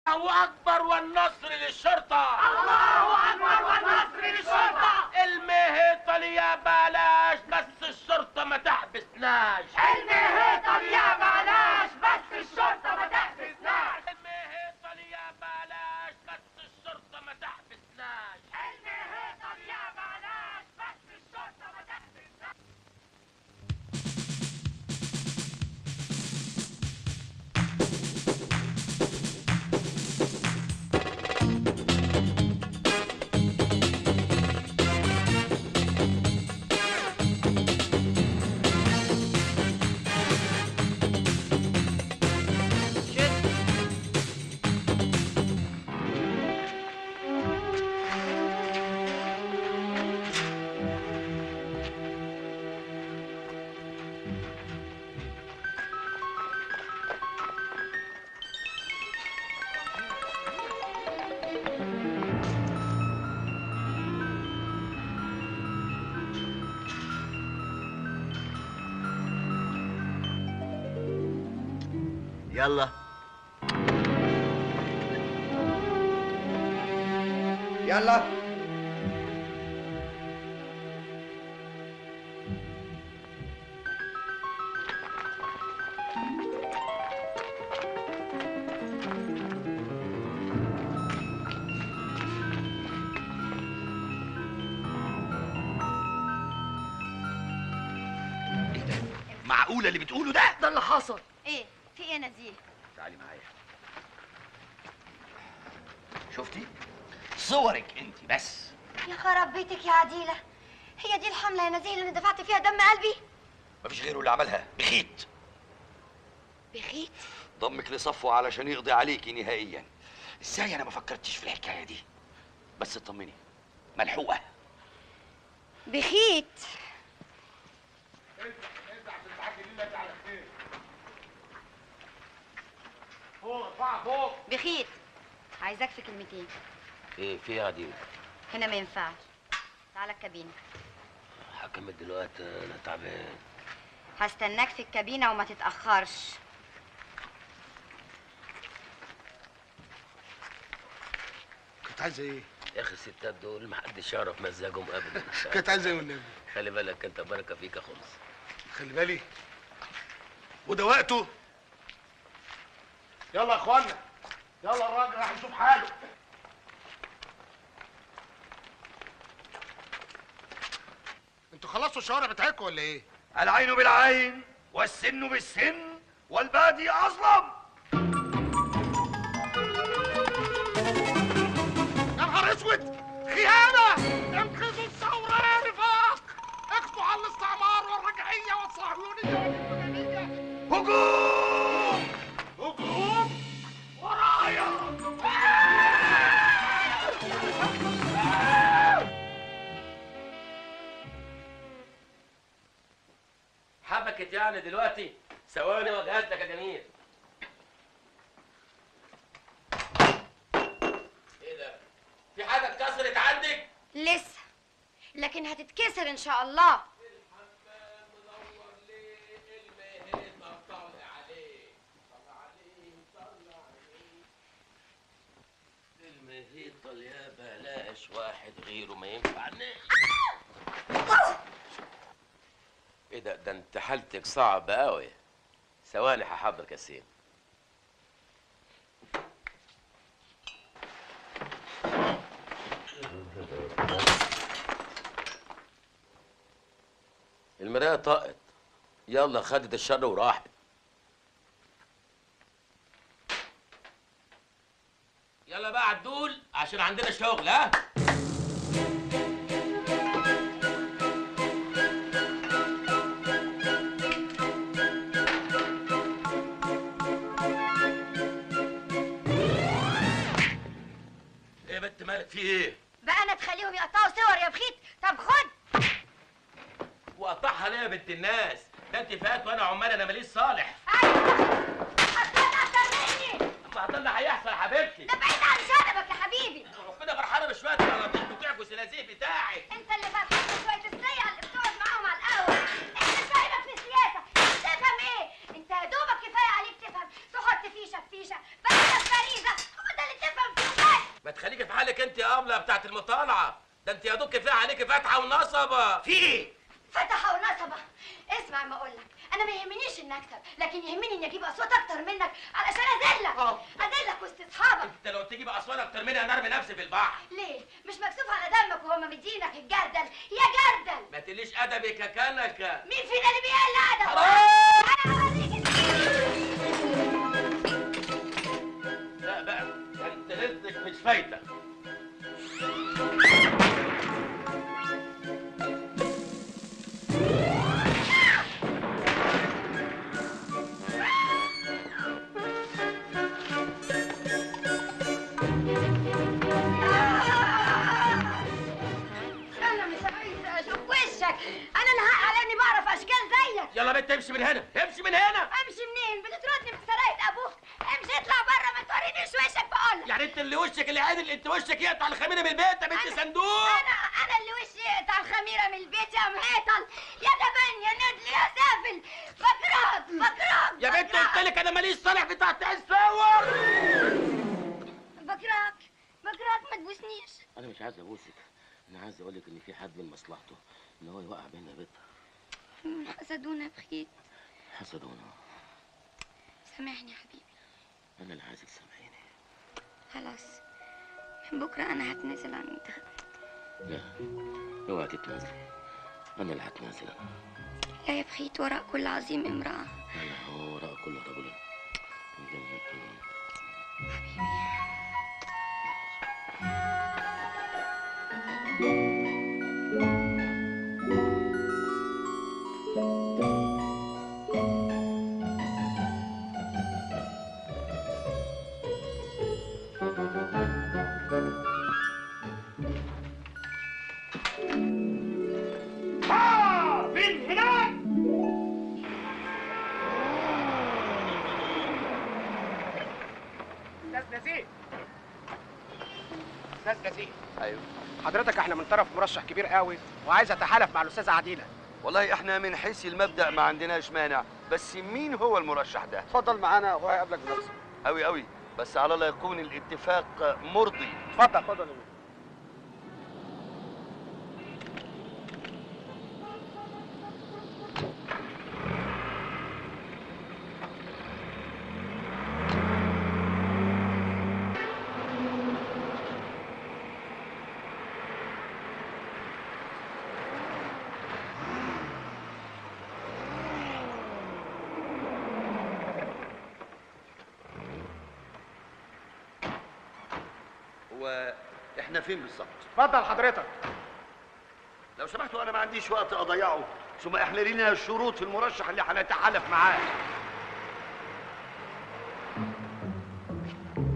الله اكبر والنصر للشرطه الله أكبر والنصر للشرطة المهيطه يا بلاش بس الشرطه ما تحبسناش المهيطة يا بلاش بس الشرطة ما تحبسناش المهيطه يا بلاش بس الشرطه ما تحبسناش المهيطة يا بلاش بس الشرطة ما تحبسناش يلا يلا معقولة اللي بتقوله ده؟ ده اللي حصل ايه في ايه يا نزيه تعالي معايا شفتي؟ صورك انت بس يا خراب بيتك يا عديله هي دي الحمله يا نزيه اللي انا دفعت فيها دم قلبي مفيش غيره اللي عملها بخيت بخيت ضمك لصفه علشان يقضي عليكي نهائيا ازاي انا ما فكرتش في الحكايه دي بس اطمني ملحوقه بخيت فوق ارفع فوق بخيت عايزاك في كلمتين ايه في يا عديل هنا ما ينفعش تعالى الكابينه حكمت دلوقتي انا تعبان هستناك في الكابينه وما تتاخرش كنت عايزه ايه؟ يا اخي الستات دول ما حدش يعرف مزاجهم ابدا كنت عايزه ايه والنبي؟ خلي بالك انت بركه فيك يا خمس خلي بالي وده وقته يلا يا اخوانا يلا الراجل راح يشوف حاله انتوا خلصتوا الشوارع بتاعتكم ولا ايه؟ العين بالعين والسن بالسن والبادي اظلم يا نهار اسود خيانه انقذوا الثوره يا رفاق اقضوا على الاستعمار والرجعيه والصهيونيه واليونانيه هجوم هجوم ورايا حبكت يعني دلوقتي ثواني وجهز لك يا جميل ايه ده في حاجه اتكسرت عندك لسه لكن هتتكسر ان شاء الله المهيطة يا بلاش واحد غيره ما ينفعناش ايه ده ده انت حالتك صعبة قوي ثواني هحضر كاسين المراية طقت يلا خدت الشر وراحت يلا بقى عدول عشان عندنا شغل ها ايه يا بنت مالك في ايه؟ بقى انا تخليهم يقطعوا صور يا بخيت طب خد وقطعها ليه يا بنت الناس؟ ده انت فات وانا عمال انا ماليش صالح قطعنا اكتر مني اما هطلع هيحصل يا حبيبتي ده بعيد عن شنبك يا حبيبي ربنا فرحانه بشويه القراطيس بتوعكوا النزيه بتاعك انت اللي فرحان شويه السيئه اللي بتقعد معاهم على القهوه انت فاهمك في السياسه تفهم ايه انت يا دوبك كفايه عليك تفهم تحط فيشه في فيشه بقى فريزه هو ده تخليكي في حالك انت يا ابله بتاعت المطالعه ده انت يا دوب كفايه عليكي فتحه ونصبه في ايه فتحة ونصبة اسمع ما اقول لك انا ما يهمنيش اني اكسب لكن يهمني اني اجيب اصوات اكتر منك علشان اذلك آه. اذلك وسط اصحابك انت لو تجيب اصوات اكتر مني انا ارمي نفسي في البحر ليه مش مكسوف على دمك وهما مدينك الجردل يا جردل ما تقليش ادبك يا كنكه مين فينا اللي بيقل ادب حرام! انا هوريك لا بقى انت رزقك مش فايته انا مش عايزه اشوف وشك انا الحق على اني بعرف اشكال زيك يلا بنت امشي من هنا امشي من هنا امشي منين بتطردني من سرايه ابوك امشي اطلع بره ما تورينيش وشك بقول يعني انت اللي وشك اللي عادل انت وشك يقطع الخميره من البيت يا بنت أنا- صندوق انا انا اللي وشي يقطع الخميره من البيت يا مهيطل يا جبان يا ندل يا سافل بكرهك بكرهك يا بنت بكرهك. قلت لك انا ماليش صالح بتاع تصور بكرهك بكرهك ما تبوسنيش انا مش عايز ابوسك انا عايز اقول لك ان في حد من مصلحته ان هو يوقع بينا بيتها حسدونا بخيت حسدونا سامحني يا حبيبي انا اللي عايزك تسامحيني خلاص من بكره انا هتنازل عن المنتخب لا اوعى تتنازل انا اللي هتنازل لا يا بخيت وراء كل عظيم امرأة انا هو وراء كل رجل ها من هناك استاذ نزيه استاذ نزيه ايوه حضرتك احنا من طرف مرشح كبير قوي وعايز اتحالف مع الاستاذه عديله والله احنا من حيث المبدأ ما عندناش مانع بس مين هو المرشح ده اتفضل معانا وهو هيقابلك بنفسه قوي قوي بس على لا يكون الاتفاق مرضي اتفضل اتفضل يا بيه. هو احنا فين بالظبط اتفضل حضرتك لو سمحتوا انا ما عنديش وقت اضيعه ثم احنا لينا شروط في المرشح اللي هنتحالف معاه